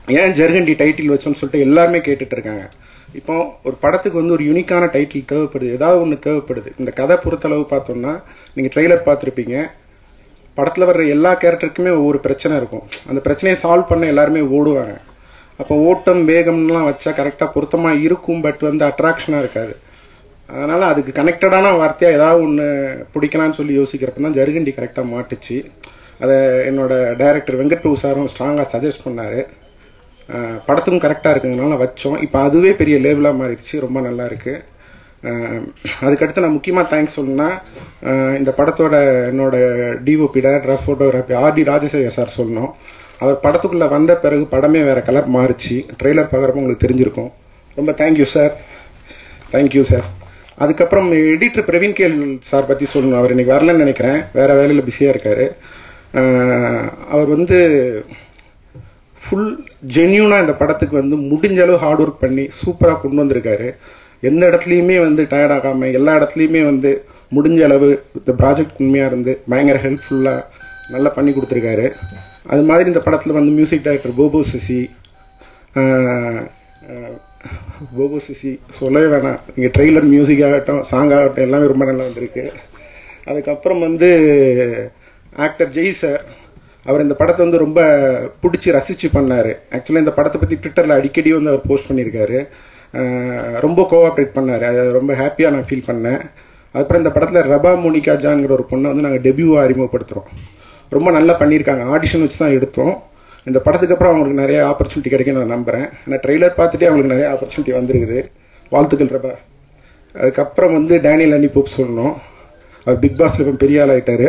ஏன் ஜெர்கண்டி டைட்டில் வச்சோம்னு சொல்லிட்டு எல்லாருமே கேட்டுட்டு இருக்காங்க இப்போ ஒரு படத்துக்கு வந்து ஒரு யூனிக்கான டைட்டில் தேவைப்படுது ஏதாவது ஒன்று தேவைப்படுது இந்த கதை பொறுத்தளவு பார்த்தோம்னா நீங்க ட்ரெய்லர் பார்த்துருப்பீங்க படத்துல வர்ற எல்லா கேரக்டருக்குமே ஒவ்வொரு பிரச்சனை இருக்கும் அந்த பிரச்சனையை சால்வ் பண்ண எல்லாருமே ஓடுவாங்க அப்போ ஓட்டம் வேகம்லாம் வச்சா கரெக்டா பொருத்தமா இருக்கும் பட் வந்து அட்ராக்ஷனா இருக்காது அதனால அதுக்கு கனெக்டடான வார்த்தையா ஏதாவது ஒன்று பிடிக்கலாம்னு சொல்லி யோசிக்கிறப்ப தான் ஜருகண்டி கரெக்டா மாட்டுச்சு அதை என்னோட டைரக்டர் வெங்கட் பிரபு சாரும் ஸ்ட்ராங்கா சஜஸ்ட் பண்ணாரு அஹ் படத்துக்கும் கரெக்டா இருக்குங்கனால வச்சோம் இப்போ அதுவே பெரிய லேபிளா மாறிடுச்சு ரொம்ப நல்லா இருக்கு அஹ் அதுக்கடுத்து நான் முக்கியமா தேங்க்ஸ் சொல்லணும்னா அஹ் இந்த படத்தோட என்னோட DOP director photography RD Rajasekar sir சொல்லணும் அவர் படத்துக்குள்ள வந்த பிறகு படமே வேற கலர் மாறுச்சு ட்ரெய்லர் பார்க்குறப்ப உங்களுக்கு தெரிஞ்சிருக்கும் ரொம்ப தேங்க்யூ சார் தேங்க்யூ சார் அதுக்கப்புறம் எடிட்டர் பிரவீன் கேல் சார் பத்தி சொல்லணும் அவர் இன்னைக்கு வரலன்னு நினைக்கிறேன் வேற வேலையில பிஸியா இருக்காரு அஹ் அவர் வந்து ஃபுல் ஜென்யூனா இந்த படத்துக்கு வந்து முடிஞ்ச அளவு ஹார்ட் ஒர்க் பண்ணி சூப்பரா கொண்டு வந்திருக்காரு எந்த இடத்துலயுமே வந்து டயர்ட் ஆகாம எல்லா இடத்துலயுமே வந்து முடிஞ்ச அளவு இந்த ப்ராஜெக்ட் உண்மையா இருந்து பயங்கர ஹெல்ப்ஃபுல்லா நல்லா பண்ணி கொடுத்துருக்காரு அது மாதிரி இந்த படத்துல வந்து மியூசிக் டைரக்டர் போபோ சிசி ஆஹ், ஆஹ், போபோ சிசி சொல்லவே வேணாம் இங்க ட்ரெய்லர் மியூசிக் ஆகட்டும் சாங் ஆகட்டும் எல்லாமே ரொம்ப நல்லா வந்திருக்கு அதுக்கப்புறம் வந்து ஆக்டர் ஜெய் சார் அவர் இந்த படத்தை வந்து ரொம்ப பிடிச்சி ரசிச்சு பண்ணாரு ஆக்சுவலா இந்த படத்தை பத்தி ட்விட்டர்ல அடிக்கடி வந்து அவர் போஸ்ட் பண்ணியிருக்காரு அஹ் ரொம்ப கோஆப்ரேட் பண்ணாரு அது ரொம்ப ஹாப்பியா நான் ஃபீல் பண்ணேன் அதுக்கப்புறம் இந்த படத்துல ரபா மோனிகா ஜான்ங்கிற ஒரு பொண்ணை வந்து நாங்க டெபியூவா அறிமுகப்படுத்துறோம் ரொம்ப நல்லா பண்ணியிருக்காங்க ஆடிஷன் வச்சு தான் எடுத்தோம் இந்த படத்துக்கு அப்புறம் அவங்களுக்கு நிறைய ஆப்பர்ச்சுனிட்டி கிடைக்கும் நான் நம்புறேன் ஏன்னா ட்ரெய்லர் பார்த்துட்டே அவங்களுக்கு நிறைய ஆப்பர்ச்சுனிட்டி வந்திருக்குது வாழ்த்துக்கள் ரபா அதுக்கப்புறம் வந்து டேனியல் அன்னி போப் சொல்லணும் அவர் பிக் பாஸ்ல இப்போ பெரிய ஆள் ஆயிட்டாரு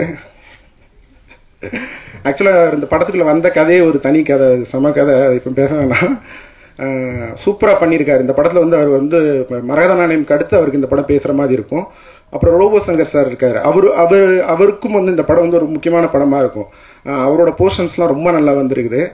ஆக்சுவலா இந்த படத்துக்குள்ள வந்த கதையே ஒரு தனி கதை அது செம கதை அது இப்ப பேச வேணாம் சூப்பரா பண்ணியிருக்காரு இந்த படத்துல வந்து அவர் வந்து மரகத நாணயம்க்கு அடுத்து அவருக்கு இந்த படம் பேசுற மாதிரி இருக்கும் அப்புறம் ரோபோ சங்கர் சார் இருக்காரு அவரு அவர் அவருக்கும் வந்து இந்த படம் வந்து ஒரு முக்கியமான படமா இருக்கும் அஹ் அவரோட போர்ஷன்ஸ்லாம் ரொம்ப நல்லா வந்திருக்குது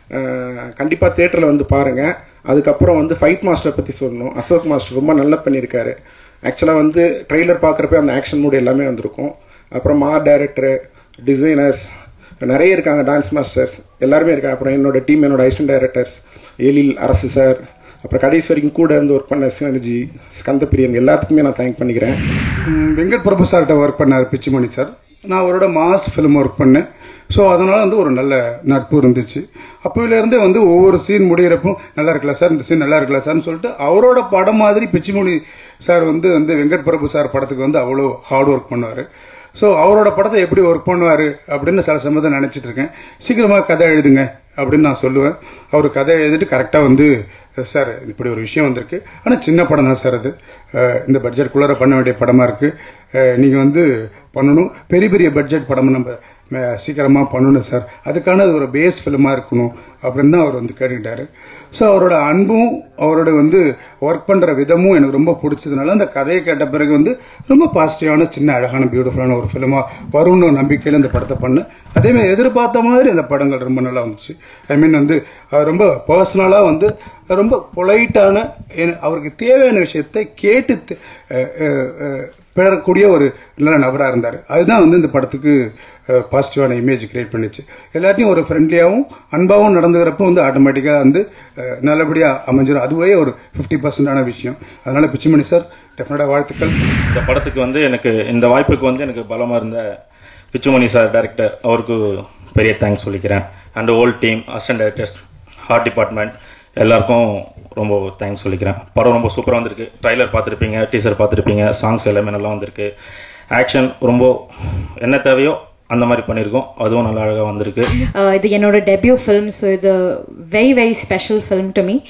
அஹ் கண்டிப்பா தியேட்டர்ல வந்து பாருங்க அதுக்கப்புறம் வந்து ஃபைட் மாஸ்டர் பத்தி சொல்லணும் அசோக் மாஸ்டர் ரொம்ப நல்லா பண்ணியிருக்காரு ஆக்சுவலா வந்து ட்ரெய்லர் பாக்குறப்ப அந்த ஆக்ஷன் மூட் எல்லாமே வந்திருக்கும் அப்புறம் மா டைரக்டர் டிசைனர்ஸ் நிறைய இருக்காங்க டான்ஸ் மாஸ்டர்ஸ் எல்லாருமே இருக்காங்க அப்புறம் என்னோட டீம் என்னோட அசிஸ்டன்ட் டைரக்டர்ஸ் எழில் அரசு சார் அப்புறம் கடைசி வரைக்கும் கூட இருந்து ஒர்க் பண்ண சினர்ஜி ஸ்கந்தபிரியன் எல்லாத்துக்குமே நான் தேங்க் பண்ணிக்கிறேன் ம், வெங்கட் பிரபு சார்கிட்ட ஒர்க் பண்ணார் பிச்சுமணி சார் நான் அவரோட மாஸ் ஃபிலிம் ஒர்க் பண்ணேன் ஸோ அதனால வந்து ஒரு நல்ல நட்பு இருந்துச்சு அப்போல இருந்தே வந்து ஒவ்வொரு சீன் முடிகிறப்போ நல்லா இருக்கல சார் இந்த சீன் நல்லா இருக்கல சார்னு சொல்லிட்டு அவரோட படம் மாதிரி பிச்சுமணி சார் வந்து வந்து வெங்கட் பிரபு சார் படத்துக்கு வந்து அவ்வளோ ஹார்ட் ஒர்க் பண்ணுவார் ஸோ அவரோட படத்தை எப்படி ஒர்க் பண்ணுவார் அப்படின்னு சில சமயத்தை நினைச்சிட்டு இருக்கேன் சீக்கிரமா கதை எழுதுங்க அப்படின்னு நான் சொல்லுவேன் அவர் கதை எழுதிட்டு கரெக்டாக வந்து சார் இப்படி ஒரு விஷயம் வந்திருக்கு ஆனால் சின்ன படம் தான் சார் அது அஹ் இந்த பட்ஜெட்குள்ளார பண்ண வேண்டிய படமா இருக்கு அஹ் நீங்க வந்து பண்ணணும் பெரிய பெரிய பட்ஜெட் படம் நம்ம ம- சீக்கிரமா பண்ணணும் சார் அதுக்கான அது ஒரு பேஸ் ஃபிலிமா இருக்கணும் அப்படின்னு தான் அவர் வந்து கேட்டுக்கிட்டாரு ஸோ அவரோட அன்பும் அவரோட வந்து ஒர்க் பண்ற விதமும் எனக்கு ரொம்ப பிடிச்சதுனால அந்த கதையை கேட்ட பிறகு வந்து ரொம்ப பாசிட்டிவான சின்ன அழகான பியூட்டிஃபுல்லான ஒரு ஃபிலிமா வரும்னு ஒரு நம்பிக்கையில இந்த படத்தை பண்ணேன் அதே மாதிரி எதிர்பார்த்த மாதிரி அந்த படங்கள் ரொம்ப நல்லா வந்துச்சு ஐ மீன் வந்து அவர் ரொம்ப பர்சனலா வந்து ரொம்ப பொலைட்டான அவருக்கு தேவையான விஷயத்தை கேட்டு தெ- அஹ் அஹ் அஹ் பெறக்கூடிய ஒரு நல்ல நபரா இருந்தார் அதுதான் வந்து இந்த படத்துக்கு பாசிட்டிவான இமேஜ் கிரியேட் பண்ணுச்சு எல்லாத்தையும் ஒரு ஃப்ரெண்ட்லியாவும் அன்பாவும் நடந்துக்கிறப்போ வந்து ஆட்டோமேட்டிக்கா வந்து அஹ், நல்லபடியா அமைஞ்சிடும் அதுவே ஒரு ஃபிஃப்டி பர்சன்டான விஷயம் அதனால பிச்சுமணி சார் டெஃபினட்டா வாழ்த்துக்கள் இந்த படத்துக்கு வந்து எனக்கு இந்த வாய்ப்புக்கு வந்து எனக்கு பலமா இருந்த பிச்சுமணி சார் டைரக்டர் அவருக்கு பெரிய தேங்க்ஸ் சொல்லிக்கிறேன் and old team assistant directors art department எல்லாருக்கும் ரொம்ப தேங்க்ஸ் சொல்லிக்கிறேன் படம் ரொம்ப சூப்பரா வந்திருக்கு ட்ரைலர் பார்த்துருப்பீங்க டீசர் பார்த்துருப்பீங்க சாங்ஸ் எல்லாமே நல்லா வந்திருக்கு ஆக்ஷன் ரொம்ப என்ன தேவையோ அந்த மாதிரி பண்ணியிருக்கோம் அதுவும் நல்லா அழகா வந்திருக்கு Uh, இது என்னோட டெபியூ ஃபிலிம் ஸோ இது very very special film to me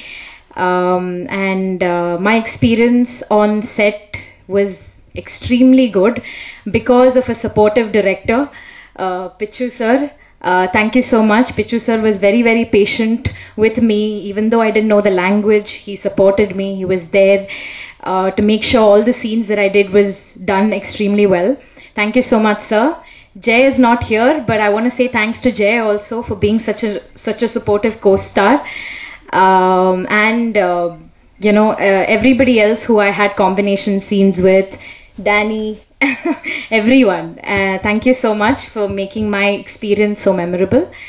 and my experience on set was extremely good because of a supportive director, uh, Pichu sir. Uh, thank you so much. Pichu sir was very, very patient with me, even though I didn't know the language. He supported me. He was there uh, to make sure all the scenes that I did was done extremely well. Thank you so much, sir. Jay is not here, but I want to say thanks to Jay also for being such a such a supportive co-star, um, and uh, you know uh, everybody else who I had combination scenes with, Danny, everyone. Uh, thank you so much for making my experience so memorable.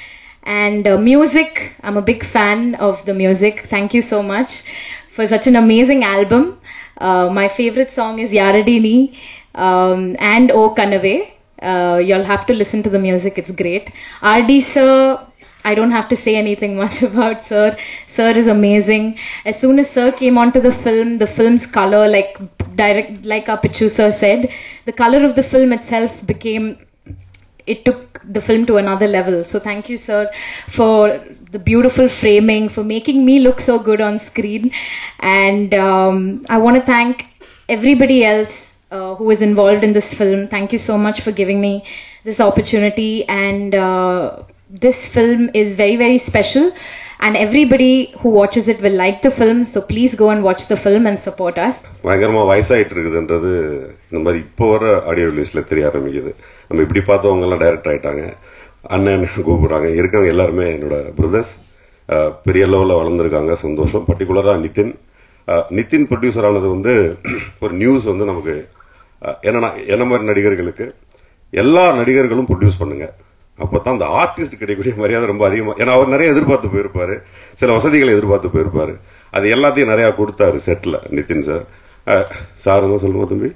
And uh, music, I'm a big fan of the music. Thank you so much for such an amazing album. Uh, my favorite song is Yaradini um, and O Kanave. Uh, you'll have to listen to the music, it's great. RD Sir, I don't have to say anything much about Sir. Sir is amazing. As soon as Sir came onto the film, the film's color, like direct, like our Pichu Sir said, the color of the film itself became it took the film to another level. So thank you, sir, for the beautiful framing, for making me look so good on screen. And um, I want to thank everybody else uh, who was involved in this film. Thank you so much for giving me this opportunity. And uh, this film is very, very special. And everybody who watches it will like the film. So please go and watch the film and support us. பயங்கரமா வயசாயிட்டு இருக்குதுன்றது இந்த மாதிரி இப்போ வர audio ரிலீஸ்ல தெரிய ஆரம்பிக்குது நம்ம இப்படி பார்த்தவங்க எல்லாம் டைரக்டர் ஆயிட்டாங்க அண்ணன் கூப்பிடுறாங்க இருக்கவங்க எல்லாருமே என்னோட பிரதர்ஸ் பெரிய லெவலில் வளர்ந்துருக்காங்க சந்தோஷம் பர்டிகுலரா நிதின் அஹ், நிதின் ப்ரொடியூசர் ஆனது வந்து ஒரு நியூஸ் வந்து நமக்கு அஹ், என்னன்னா என்ன மாதிரி நடிகர்களுக்கு எல்லா நடிகர்களும் ப்ரொடியூஸ் பண்ணுங்க அப்பதான் அந்த ஆர்டிஸ்ட் கிடைக்கக்கூடிய மரியாதை ரொம்ப அதிகமா ஏன்னா அவர் நிறைய எதிர்பார்த்து போயிருப்பாரு சில வசதிகளை எதிர்பார்த்து போயிருப்பாரு அது எல்லாத்தையும் நிறைய கொடுத்தாரு செட்ல நிதின் சார் அஹ், சார் என்ன சொல்லுங்க தம்பி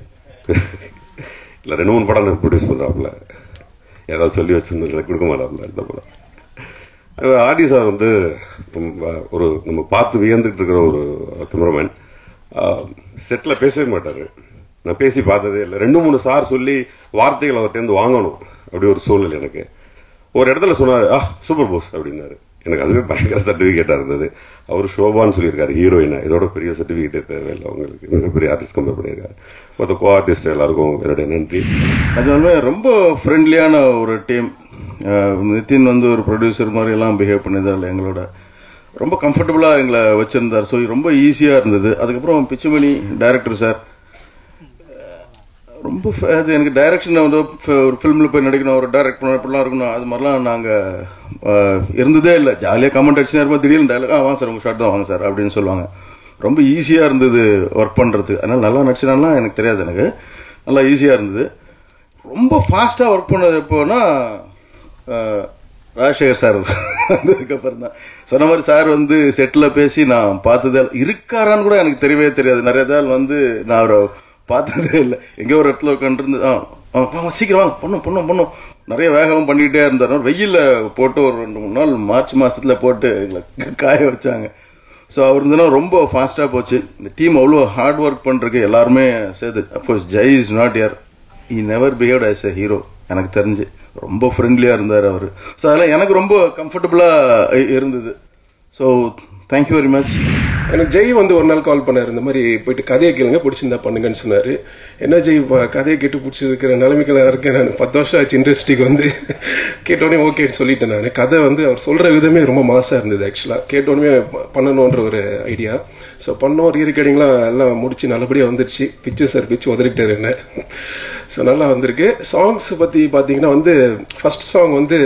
இல்ல ரெண்டு மூணு படம் ப்ரொடியூஸ் பண்றாப்புல ஏதாவது சொல்லி வச்சிருந்தா கொடுக்க மாட்டாப்புல இந்த படம் அஹ், ஆடி சார் வந்து ரொம்ப ஒரு நம்ம பார்த்து வியந்துட்டு இருக்கிற ஒரு கேமராமேன் செட்ல பேசவே மாட்டாரு நான் பேசி பார்த்ததே இல்லை ரெண்டு மூணு சார் சொல்லி வார்த்தைகள் அவர்கிட்ட இருந்து வாங்கணும் அப்படி ஒரு சூழ்நிலை எனக்கு ஒரு இடத்துல சொன்னாரு ஆ சூப்பர் போஸ் அப்படின்னாரு எனக்கு அதுவே பயங்கர சர்டிபிகேட்டா இருந்தது அவர் ஷோபான்னு சொல்லியிருக்காரு ஹீரோயினா இதோட பெரிய சர்டிபிகேட்டே தேவையில்லை அவங்களுக்கு மிகப்பெரிய ஆர்டிஸ்ட் கம்பேர் பண்ணியிருக்காரு மொத்த கோ ஆர்டிஸ்ட் எல்லாருக்கும் என்னுடைய நன்றி அதுவுமே ரொம்ப ஃப்ரெண்ட்லியான ஒரு டீம் நிதின் வந்து ஒரு ப்ரொடியூசர் மாதிரி எல்லாம் பிஹேவ் பண்ணதால் எங்களோட ரொம்ப கம்ஃபர்டபுளா எங்களை வச்சிருந்தார் ஸோ ரொம்ப ஈஸியா இருந்தது அதுக்கப்புறம் பிச்சுமணி டைரக்டர் சார் ரொம்ப ஃப- அது எனக்கு டைரக்ஷன் வந்து ஃப- ஒரு ஃபிலிம்ல போய் நடிக்கணும் ஒரு டைரக்ட் பண்ண இப்படிலாம் இருக்கணும் அது மாதிரிலாம் நாங்க அஹ், இருந்ததே இல்லை ஜாலியாக கமெண்ட் அடிச்சுனா இருப்போம் திடீர்னு டைலாக் ஆ வாங்க சார் உங்க ஷார்ட் தான் வாங்க சார் அப்படின்னு சொல்லுவாங்க ரொம்ப ஈஸியா இருந்தது ஒர்க் பண்றது அதனால நல்லா நடிச்சினாலாம் எனக்கு தெரியாது எனக்கு நல்லா ஈஸியா இருந்தது ரொம்ப ஃபாஸ்டா ஒர்க் பண்ணது எப்போனா அஹ், ராஜசேகர் சார் வந்ததுக்கப்புறம் தான் சொன்ன மாதிரி சார் வந்து செட்ல பேசி நான் பார்த்ததே இல்ல. இருக்காரான்னு கூட எனக்கு தெரியவே தெரியாது நிறைய நாள் வந்து நான் அவரை பார்த்ததே இல்லை எங்கேயோ ஒரு இடத்துல உட்காந்துருந்து ஆ ஆ, வாங்க சீக்கிரம் வாங்க பொண்ணும் பொண்ணும் பொண்ணும் நிறைய வேகம் பண்ணிட்டே இருந்தார் வெயில்ல போட்டு ஒரு ரெண்டு மூணு நாள் மார்ச் மாசத்துல போட்டு எங்களை காய வச்சாங்க ஸோ அவர் இருந்தனா ரொம்ப ஃபாஸ்டா போச்சு இந்த டீம் அவ்வளோ ஹார்ட் ஒர்க் பண்றதுக்கு எல்லாருமே சேர்த்து அப்கோர்ஸ் ஜெய் இஸ் நாட் யார் he never behave as a hero எனக்கு தெரிஞ்சு ரொம்ப ஃப்ரெண்ட்லியா இருந்தார் அவர் ஸோ அதெல்லாம் எனக்கு ரொம்ப கம்ஃபர்டபுளா இருந்தது ஸோ தேங்க்யூ வெரி மச் எனக்கு ஜெய் வந்து ஒரு நாள் கால் பண்ணாரு இந்த மாதிரி போயிட்டு கதையை கேளுங்க பிடிச்சிருந்தா பண்ணுங்கன்னு சொன்னாரு என்ன ஜெய் இப்ப கதையை கேட்டு பிடிச்சிருக்கிற நிலைமைக்கு இருக்கேன் நான் பத்து வருஷம் ஆச்சு இண்டஸ்ட்ரிக்கு வந்து கேட்டோடனே ஓகேன்னு சொல்லிட்டேன் நான் கதை வந்து அவர் சொல்ற விதமே ரொம்ப மாசா இருந்தது ஆக்சுவலா கேட்டோடனே பண்ணணுன்ற ஒரு ஐடியா ஸோ பண்ணோம் ரீரிகார்டிங்லாம் எல்லாம் முடிச்சு நல்லபடியா வந்துருச்சு பிச்சு சார் பிச்சு உதறிட்டாரு என்ன ஸோ நல்லா வந்திருக்கு சாங்ஸ் பத்தி பாத்தீங்கன்னா வந்து ஃபர்ஸ்ட் சாங் வந்து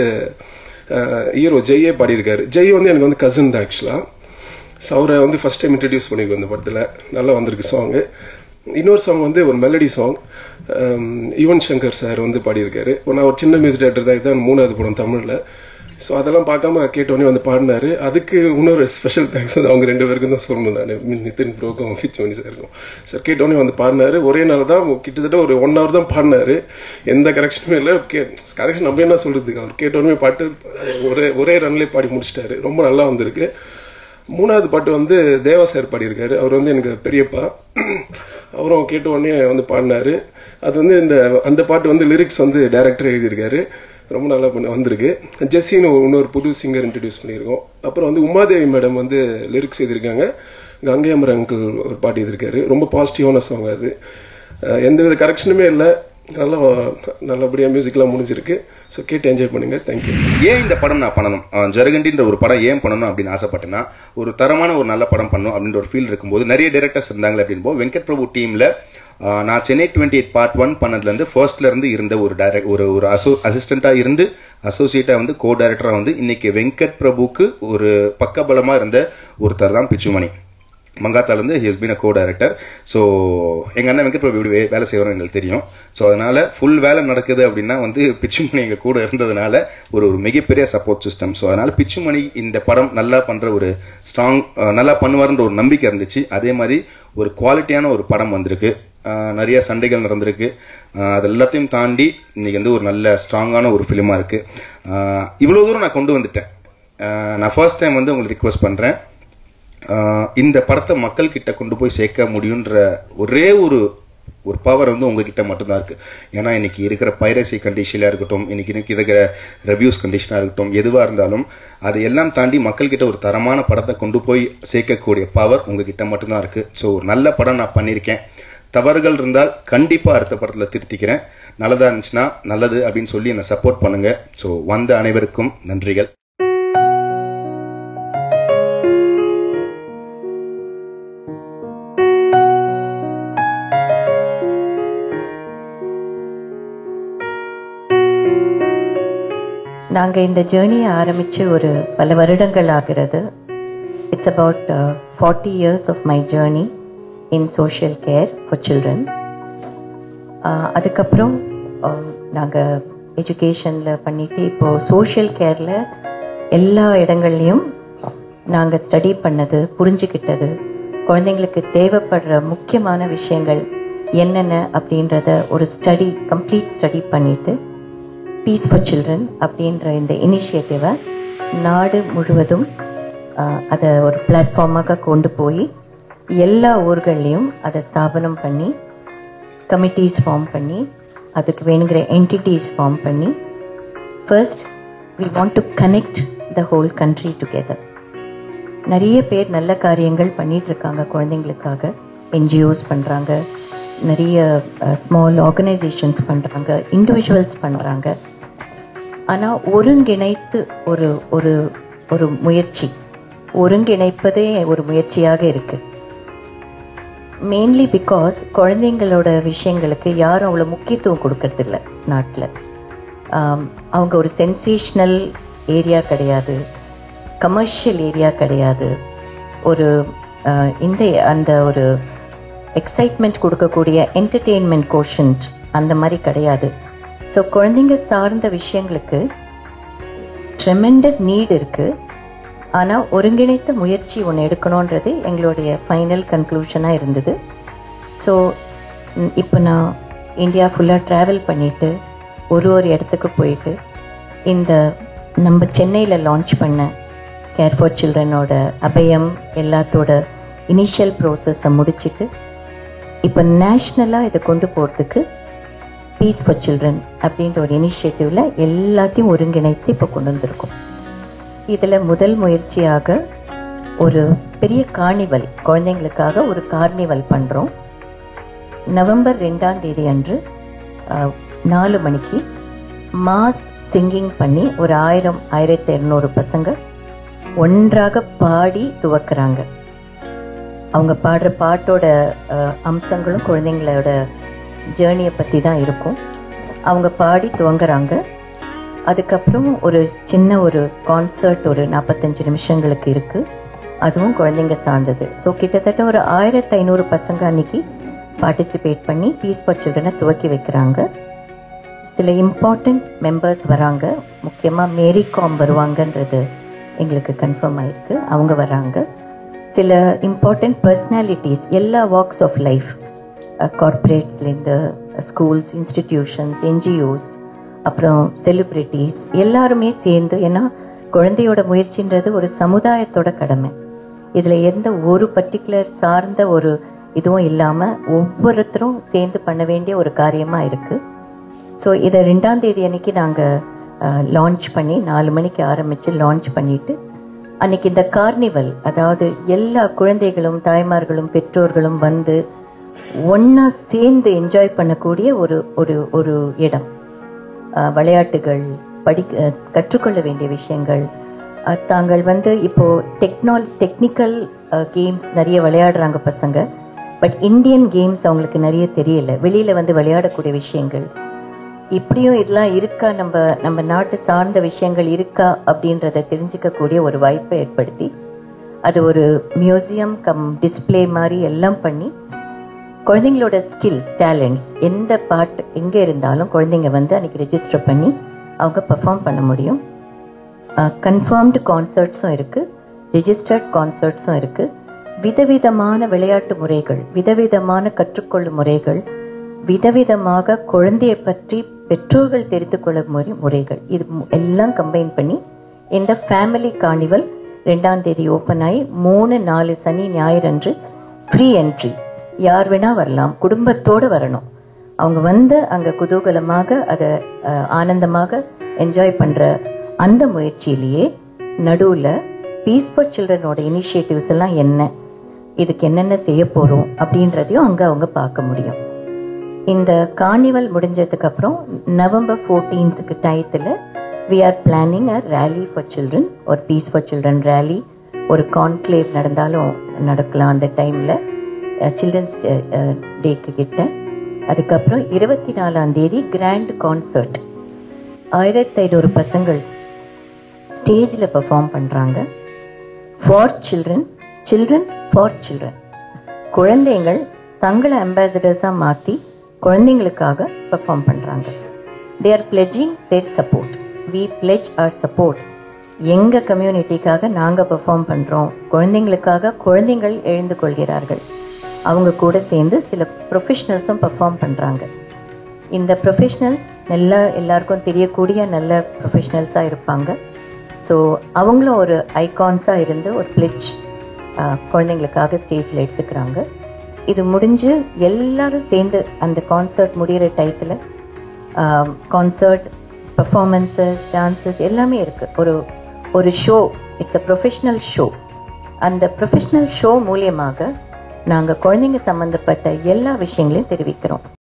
ஹீரோ ஜெய்யே பாடியிருக்காரு ஜெய் வந்து எனக்கு வந்து கசின் தான் ஆக்சுவலா ஸோ அவரை வந்து ஃபர்ஸ்ட் டைம் இன்ட்ரடியூஸ் பண்ணிருக்கோம் இந்த படத்தில் நல்லா வந்திருக்கு சாங் இன்னொரு சாங் வந்து ஒரு melody song Yuvan Shankar sir வந்து பாடியிருக்காரு நான் ஒரு சின்ன மியூசிக் டேரக்டர் தான் இதுதான் மூணாவது படம் தமிழில் ஸோ அதெல்லாம் பார்க்காம கேட்டோடனே வந்து பாடினாரு அதுக்கு இன்னொரு ஸ்பெஷல் தேங்க்ஸ் வந்து அவங்க ரெண்டு பேருக்கும் தான் சொல்லணும் நான் நிதின் ப்ரோக்கும் பிச்சமணி சாருக்கும் சார் கேட்டோடனே வந்து பாடினாரு ஒரே நாள் தான் கிட்டத்தட்ட ஒரு ஒன் ஹவர் தான் பாடினாரு எந்த கரெக்ஷனுமே இல்லை கரெக்ஷன் நம்ம என்ன சொல்றதுக்கு அவர் கேட்டோடனே பாட்டு ஒரே ஒரே ரன்லேயே பாடி முடிச்சிட்டாரு ரொம்ப நல்லா வந்திருக்கு மூணாவது பாட்டு வந்து தேவா சார் பாடியிருக்காரு அவர் வந்து எனக்கு பெரியப்பா அவரும் கேட்ட உடனே வந்து பாடினாரு அது வந்து இந்த அந்த பாட்டு வந்து லிரிக்ஸ் வந்து டைரக்டர் எழுதியிருக்காரு ரொம்ப நல்லா பண்ண வந்திருக்கு ஜெஸ்ஸின்னு இன்னொரு புது சிங்கர் இன்ட்ரடியூஸ் பண்ணியிருக்கோம் அப்புறம் வந்து உமாதேவி மேடம் வந்து லிரிக்ஸ் எழுதியிருக்காங்க கங்கை அமர் அங்கிள் ஒரு பாட்டு எழுதியிருக்காரு ரொம்ப பாசிட்டிவான சாங் அது அஹ் எந்தவித கரெக்ஷனுமே இல்லை நல்லா நல்லபடியா மியூசிக்லாம் முடிஞ்சிருக்கு ஸோ கேட்டு என்ஜாய் பண்ணுங்க தேங்க்யூ ஏன் இந்த படம் நான் பண்ணணும் அஹ் ஜரகண்டின்ற ஒரு படம் ஏன் பண்ணணும் அப்படின்னு ஆசைப்பட்டேன்னா ஒரு தரமான ஒரு நல்ல படம் பண்ணணும் அப்படின்ற ஒரு ஃபீல் இருக்கும்போது நிறைய டைரக்டர்ஸ் இருந்தாங்க அப்படின்னு போது வெங்கட் பிரபு டீம்ல நான் Chennai twenty eight part one பண்ணதுல இருந்து ஃபர்ஸ்ட்ல இருந்து இருந்த ஒரு டைரக்ட் ஒரு ஒரு அசோ அசிஸ்டண்டா இருந்து அசோசியேட்டா வந்து கோ டைரக்டரா வந்து இன்னைக்கு வெங்கட் பிரபுக்கு ஒரு பக்கபலமா இருந்த ஒருத்தர் தான் பிச்சுமணி மங்காத்தால இருந்து he has been a co director so எங்க அண்ணன் வெங்கட் பிரபு இப்படி வே- வேலை செய்வாரும் எங்களுக்கு தெரியும் ஸோ அதனால ஃபுல் வேலை நடக்குது அப்படின்னா வந்து பிச்சுமணி எங்க கூட இருந்ததுனால ஒரு ஒரு மிகப்பெரிய சப்போர்ட் சிஸ்டம் ஸோ அதனால பிச்சுமணி இந்த படம் நல்லா பண்ற ஒரு ஸ்ட்ராங் நல்லா பண்ணுவாருன்ற ஒரு நம்பிக்கை இருந்துச்சு அதே மாதிரி ஒரு குவாலிட்டியான ஒரு படம் வந்திருக்கு அஹ், நிறைய சண்டைகள் நடந்திருக்கு அஹ், அது எல்லாத்தையும் தாண்டி இன்னைக்கு வந்து ஒரு நல்ல ஸ்ட்ராங்கான ஒரு ஃபிலிமா இருக்கு அஹ், இவ்வளவு தூரம் நான் கொண்டு வந்துட்டேன் அஹ், நான் ஃபர்ஸ்ட் டைம் வந்து உங்களுக்கு ரிக்வஸ்ட் பண்றேன் ஆஹ் இந்த படத்தை மக்கள் கிட்ட கொண்டு போய் சேர்க்க முடியுன்ற ஒரே ஒரு ஒரு பவர் வந்து உங்ககிட்ட மட்டும்தான் இருக்கு ஏன்னா இன்னைக்கு இருக்கிற பைரசி கண்டிஷனா இருக்கட்டும் இன்னைக்கு இன்னைக்கு இருக்கிற ரிவ்யூஸ் கண்டிஷனா இருக்கட்டும் எதுவா இருந்தாலும் அதை எல்லாம் தாண்டி மக்கள் கிட்ட ஒரு தரமான படத்தை கொண்டு போய் சேர்க்கக்கூடிய பவர் உங்ககிட்ட மட்டும்தான் இருக்கு ஸோ ஒரு நல்ல படம் நான் பண்ணியிருக்கேன் தவறுகள் இருந்தால் கண்டிப்பா அடுத்த படத்துல திருத்திக்கிறேன் நல்லதா இருந்துச்சுன்னா நல்லது அப்படின்னு சொல்லி என்னை சப்போர்ட் பண்ணுங்க ஸோ வந்த அனைவருக்கும் நன்றிகள் நாங்க இந்த ஜேர்னியை ஆரம்பிச்சு ஒரு பல வருடங்கள் ஆகிறது it's about forty years of my journey in social care for children அதுக்கப்புறம் ஆஹ், நாங்க எஜுகேஷன்ல பண்ணிட்டு இப்போ சோஷியல் கேர்ல எல்லா இடங்கள்லையும் நாங்க ஸ்டடி பண்ணது புரிஞ்சுக்கிட்டது குழந்தைங்களுக்கு தேவைப்படுற முக்கியமான விஷயங்கள் என்னென்ன அப்படின்றத ஒரு ஸ்டடி கம்ப்ளீட் ஸ்டடி பண்ணிட்டு பீஸ் ஃபார் சில்ட்ரன் அப்படின்ற இந்த இனிஷியேட்டிவை நாடு முழுவதும் ஆஹ், அதை ஒரு பிளாட்ஃபார்மாக கொண்டு போய் எல்லா ஊர்கள்லையும் அதை ஸ்தாபனம் பண்ணி கமிட்டிஸ் ஃபார்ம் பண்ணி அதுக்கு வேணுங்கிற என்டிட்டிஸ் ஃபார்ம் பண்ணி first we want to connect the whole country together நிறைய பேர் நல்ல காரியங்கள் பண்ணிட்டு இருக்காங்க குழந்தைங்களுக்காக என்ஜிஓஸ் பண்றாங்க நிறைய ஸ்மால் ஆர்கனைசேஷன்ஸ் பண்றாங்க இண்டிவிஜுவல்ஸ் பண்றாங்க ஆனா ஒருங்கிணைத்து ஒரு ஒரு ஒரு முயற்சி ஒருங்கிணைப்பதே ஒரு முயற்சியாக இருக்கு மெயின்லி பிகாஸ் குழந்தைங்களோட விஷயங்களுக்கு யாரும் அவ்வளோ முக்கியத்துவம் கொடுக்கறது இல்ல நாட்டில் அவங்க ஒரு சென்சேஷனல் ஏரியா கிடையாது கமர்ஷியல் ஏரியா கிடையாது ஒரு ஆஹ், இந்த அந்த ஒரு எக்ஸைட்மெண்ட் கொடுக்கக்கூடிய என்டர்டெயின்மெண்ட் கோஷன்ட் அந்த மாதிரி கிடையாது ஸோ குழந்தைங்க சார்ந்த விஷயங்களுக்கு ட்ரெமெண்டஸ் நீட் இருக்கு ஆனா ஒருங்கிணைத்த முயற்சி ஒன்று எடுக்கணுன்றது எங்களுடைய ஃபைனல் கன்க்ளூஷனா இருந்தது ஸோ இப்போ நான் இந்தியா ஃபுல்லாக ட்ராவல் பண்ணிட்டு ஒரு ஒரு இடத்துக்கு போயிட்டு இந்த நம்ம சென்னையில் லான்ச் பண்ண கேர் ஃபார் சில்ட்ரனோட அபயம் எல்லாத்தோட இனிஷியல் ப்ரோசஸை முடிச்சிட்டு இப்போ நேஷ்னலாக இதை கொண்டு போகிறதுக்கு பீஸ் ஃபார் சில்ட்ரன் அப்படின்ற ஒரு இனிஷியேட்டிவ்ல எல்லாத்தையும் ஒருங்கிணைத்து இப்போ கொண்டு வந்திருக்கோம் இதுல முதல் முயற்சியாக ஒரு பெரிய கார்னிவல் குழந்தைங்களுக்காக ஒரு கார்னிவல் பண்றோம் நவம்பர் ரெண்டாம் தேதி அன்று அஹ், நாலு மணிக்கு மாஸ் சிங்கிங் பண்ணி ஒரு ஆயிரம் ஆயிரத்தி இருநூறு பசங்க ஒன்றாக பாடி துவக்குறாங்க அவங்க பாடுற பாட்டோட அஹ், அம்சங்களும் குழந்தைங்களோட ஜேர்னியை பத்தி தான் இருக்கும் அவங்க பாடி துவங்குறாங்க அதுக்கப்புறம் ஒரு சின்ன ஒரு கான்சர்ட் ஒரு நாற்பத்தஞ்சு நிமிஷங்களுக்கு இருக்கு அதுவும் குழந்தைங்க சார்ந்தது ஸோ கிட்டத்தட்ட ஒரு ஆயிரத்தி ஐநூறு பசங்க அன்னைக்கு பார்ட்டிசிபேட் பண்ணி பீஸ் ஃபார் சில்ட்ரனை துவக்கி வைக்கிறாங்க சில இம்பார்ட்டன்ட் மெம்பர்ஸ் வராங்க முக்கியமா மேரி காம் வருவாங்கன்றது எங்களுக்கு கன்ஃபார்ம் ஆயிருக்கு அவங்க வராங்க சில இம்பார்ட்டன்ட் பர்சனாலிட்டிஸ் எல்லா வாக்ஸ் ஆஃப் லைஃப் கார்பரேட்ஸ்லேருந்து ஸ்கூல்ஸ் இன்ஸ்டிடியூஷன்ஸ் என்ஜிஓஸ் அப்புறம் செலிபிரிட்டிஸ் எல்லாருமே சேர்ந்து ஏன்னா குழந்தையோட முயற்சின்றது ஒரு சமுதாயத்தோட கடமை இதுல எந்த ஒரு பர்டிகுலர் சார்ந்த ஒரு இதுவும் இல்லாம ஒவ்வொருத்தரும் சேர்ந்து பண்ண வேண்டிய ஒரு காரியமா இருக்கு ஸோ இதை ரெண்டாம் தேதி அன்னைக்கு நாங்க லான்ச் பண்ணி நாலு மணிக்கு ஆரம்பிச்சு லான்ச் பண்ணிட்டு அன்னைக்கு இந்த கார்னிவல் அதாவது எல்லா குழந்தைகளும் தாய்மார்களும் பெற்றோர்களும் வந்து ஒண்ணா சேர்ந்து என்ஜாய் பண்ணக்கூடிய ஒரு ஒரு ஒரு இடம் அஹ், விளையாட்டுகள் படி அஹ், கற்றுக்கொள்ள வேண்டிய விஷயங்கள் அஹ், தாங்கள் வந்து இப்போ டெக்னால் டெக்னிக்கல் கேம்ஸ் நிறைய விளையாடுறாங்க பசங்க பட் இந்தியன் கேம்ஸ் அவங்களுக்கு நிறைய தெரியல வெளியில வந்து விளையாடக்கூடிய விஷயங்கள் இப்படியும் இதெல்லாம் இருக்கா நம்ம நம்ம நாட்டு சார்ந்த விஷயங்கள் இருக்கா அப்படின்றத தெரிஞ்சுக்க கூடிய ஒரு வாய்ப்பை ஏற்படுத்தி அது ஒரு மியூசியம் கம் டிஸ்ப்ளே மாதிரி எல்லாம் பண்ணி குழந்தைங்களோட ஸ்கில்ஸ் டேலண்ட்ஸ் எந்த பாட்டு எங்கே இருந்தாலும் குழந்தைங்க வந்து அன்னைக்கு ரெஜிஸ்டர் பண்ணி அவங்க பெர்ஃபார்ம் பண்ண முடியும் கன்ஃபார்ம்டு கான்சர்ட்ஸும் இருக்கு ரெஜிஸ்டர்ட் கான்சர்ட்ஸும் இருக்கு விதவிதமான விளையாட்டு முறைகள் விதவிதமான கற்றுக்கொள்ளும் முறைகள் விதவிதமாக குழந்தையை பற்றி பெற்றோர்கள் தெரிந்து கொள்ளும் முறை முறைகள் இது மு- எல்லாம் கம்பைன் பண்ணி இந்த ஃபேமிலி கார்னிவல் ரெண்டாம் தேதி ஓப்பன் ஆகி மூணு நாலு சனி ஞாயிறு அன்று ஃப்ரீ என்ட்ரி யார் வேணா வரலாம் குடும்பத்தோட வரணும் அவங்க வந்து அங்க குதூகலமாக அதை அஹ், ஆனந்தமாக என்ஜாய் பண்ற அந்த முயற்சியிலேயே நடுவுல பீஸ் ஃபார் சில்ட்ரனோட இனிஷியேட்டிவ்ஸ் எல்லாம் என்ன இதுக்கு என்னென்ன செய்ய போறோம் அப்படின்றதையும் அங்க அவங்க பார்க்க முடியும் இந்த கார்னிவல் முடிஞ்சதுக்கு அப்புறம் நவம்பர் ஃபோர்டீன்த்துக்கு டயத்தில் we are planning a rally for children ஒரு பீஸ் ஃபார் சில்ட்ரன் ரேலி ஒரு கான்க்ளேவ் நடந்தாலும் நடக்கலாம் அந்த டைம்ல சில்ட்ரன்ஸ் டேக்கு கிட்ட அதுக்கப்புறம் இருபத்தி நாலாம் தேதி கிராண்ட் கான்சர்ட் ஆயிரத்தி ஐநூறு பசங்கள் ஸ்டேஜில் பெர்ஃபார்ம் பண்றாங்க for children children for children குழந்தைகள் தங்களை அம்பாசிடர்ஸா மாத்தி குழந்தைங்களுக்காக பெர்ஃபார்ம் பண்றாங்க they are pledging their support we pledge our support எங்க கம்யூனிட்டிக்காக நாங்க பெர்ஃபார்ம் பண்றோம் குழந்தைங்களுக்காக குழந்தைகள் எழுந்து கொள்கிறார்கள் அவங்க கூட சேர்ந்து சில ப்ரொஃபஷனல்ஸும் பெர்ஃபார்ம் பண்றாங்க இந்த ப்ரொஃபஷனல்ஸ் நல்லா எல்லாருக்கும் தெரியக்கூடிய நல்ல ப்ரொஃபஷனல்ஸாக இருப்பாங்க ஸோ அவங்களும் ஒரு ஐகான்ஸாக இருந்து ஒரு பிளிச் குழந்தைங்களுக்காக ஸ்டேஜில் எடுத்துக்கிறாங்க இது முடிஞ்சு எல்லாரும் சேர்ந்து அந்த கான்சர்ட் முடிகிற டயத்தில் கான்சர்ட் பர்ஃபார்மன்ஸஸ் டான்சஸ் எல்லாமே இருக்கு ஒரு ஒரு show it's a professional show அந்த ப்ரொஃபஷனல் ஷோ மூலியமாக நாங்கள் குழந்தைங்க சம்பந்தப்பட்ட எல்லா விஷயங்களையும் தெரிவிக்கிறோம்